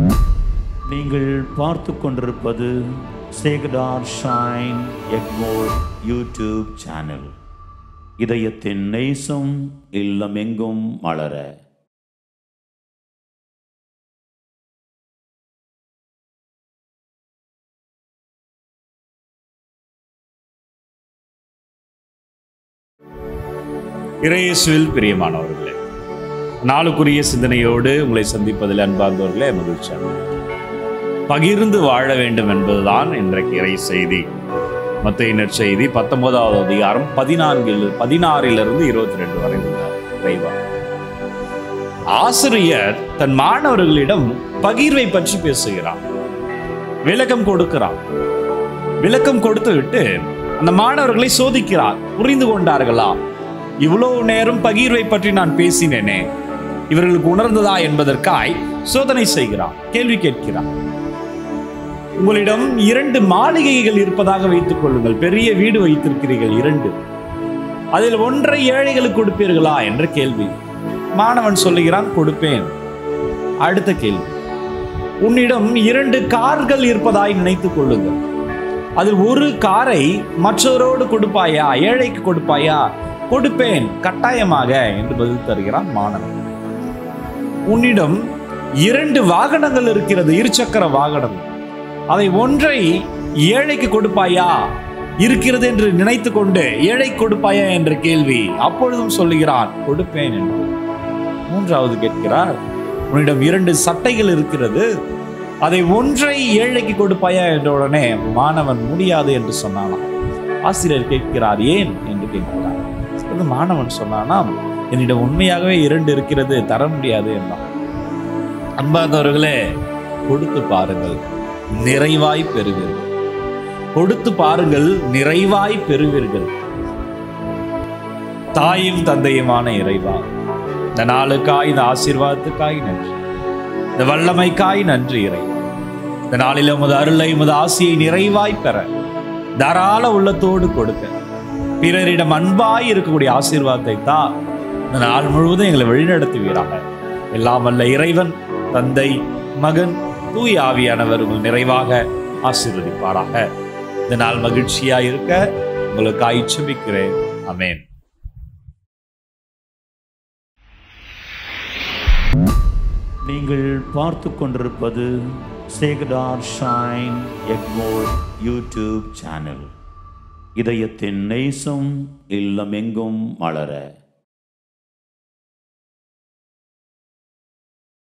நீங்கள் பார்த்து கொண்டிருப்பது Sacred Heart Shrine Egmore YouTube channel இதயத்தின் நேசம் இல்லமெங்கும் மலர இறையேசுவில் பிரியமானவர்களே நாளுக்குரிய சிந்தனையோடு உங்களை சந்திப்பதில் அன்பார்ந்தவர்களே மகிழ்ச்சியாக பகிர்ந்து வாழ வேண்டும் என்பதுதான் இன்றைக்கு இறை செய்தி மத்திய நற்செய்தி பத்தொன்பதாவது அதிகாரம் பதினான்கில் பதினாறிலிருந்து இருபத்தி ரெண்டு வரை உள்ள இறைவா ஆசிரியர் தன் மாணவர்களிடம் பகிர்வை பற்றி பேசுகிறார் விளக்கம் கொடுக்கிறார் விளக்கம் கொடுத்து விட்டு அந்த மாணவர்களை சோதிக்கிறார் புரிந்து கொண்டார்களா இவ்வளவு நேரம் பகிர்வை பற்றி நான் பேசினேனே இவர்களுக்கு உணர்ந்ததா என்பதற்காய் சோதனை செய்கிறார் கேள்வி கேட்கிறார் உங்களிடம் இரண்டு மாளிகைகள் இருப்பதாக வைத்துக் கொள்ளுங்கள் பெரிய வீடு வைத்திருக்கிறீர்கள் இரண்டு அதில் ஒன்றை ஏழைகளுக்கு கொடுப்பீர்களா என்ற கேள்வி மாணவன் சொல்லுகிறான் கொடுப்பேன் அடுத்த கேள்வி உன்னிடம் இரண்டு கார்கள் இருப்பதாய் நினைத்துக் கொள்ளுங்கள் அதில் ஒரு காரை மற்றவரோடு கொடுப்பாயா ஏழைக்கு கொடுப்பாயா கொடுப்பேன் கட்டாயமாக என்று பதில் தருகிறான் மாணவன் உன்னிடம் இரண்டு வாகனங்கள் இருக்கிறது இருசக்கர வாகனம் அதை ஒன்றை ஏழைக்கு கொடுப்பாயா இருக்கிறது என்று நினைத்து கொண்டு ஏழை கொடுப்பாயா என்ற கேள்வி அப்பொழுதும் சொல்லுகிறான் கொடுப்பேன் என்று மூன்றாவது கேட்கிறார் உன்னிடம் இரண்டு சட்டைகள் இருக்கிறது அதை ஒன்றை ஏழைக்கு கொடுப்பாயா என்ற உடனே மாணவன் முடியாது என்று சொன்னானாம் ஆசிரியர் கேட்கிறார் ஏன் என்று கேட்கிறார் அது மாணவன் சொன்னானாம் என்னிடம் உண்மையாகவே இரண்டு இருக்கிறது தர முடியாது என்றான் அன்பார்ந்தவர்களே கொடுத்து பாருங்கள் நிறைவாய் பெறுவீர்கள் கொடுத்து பாருங்கள் நிறைவாய் பெறுவீர்கள் தாயும் தந்தையுமான இறைவா இந்த நாளுக்காய் இந்த ஆசீர்வாதத்துக்காய் நன்றி இந்த வல்லமைக்காய் நன்றி இறைவா இந்த நாளில் உமது அருளை உமது ஆசியை நிறைவாய் பெற தாராள உள்ளத்தோடு கொடுக்க பிறரிடம் அன்பாய் இருக்கக்கூடிய ஆசீர்வாதத்தை தான் இந்த நாள் முழுவதும் எங்களை வழிநடத்துவீராக எல்லாம் வல்ல இறைவன் தந்தை மகன் தூய் ஆவியானவர் உங்கள் நிறைவாக ஆசீர்வதிப்பாராக இந்த நாள் மகிழ்ச்சியாய் இருக்க உங்களுக்கு ஆய்ச்சபிக்கிறேன் அமேன் நீங்கள் பார்த்து கொண்டிருப்பது Sacred Heart Shrine Egmore YouTube channel இதயத்தின் நேசம் இல்லமெங்கும் மலர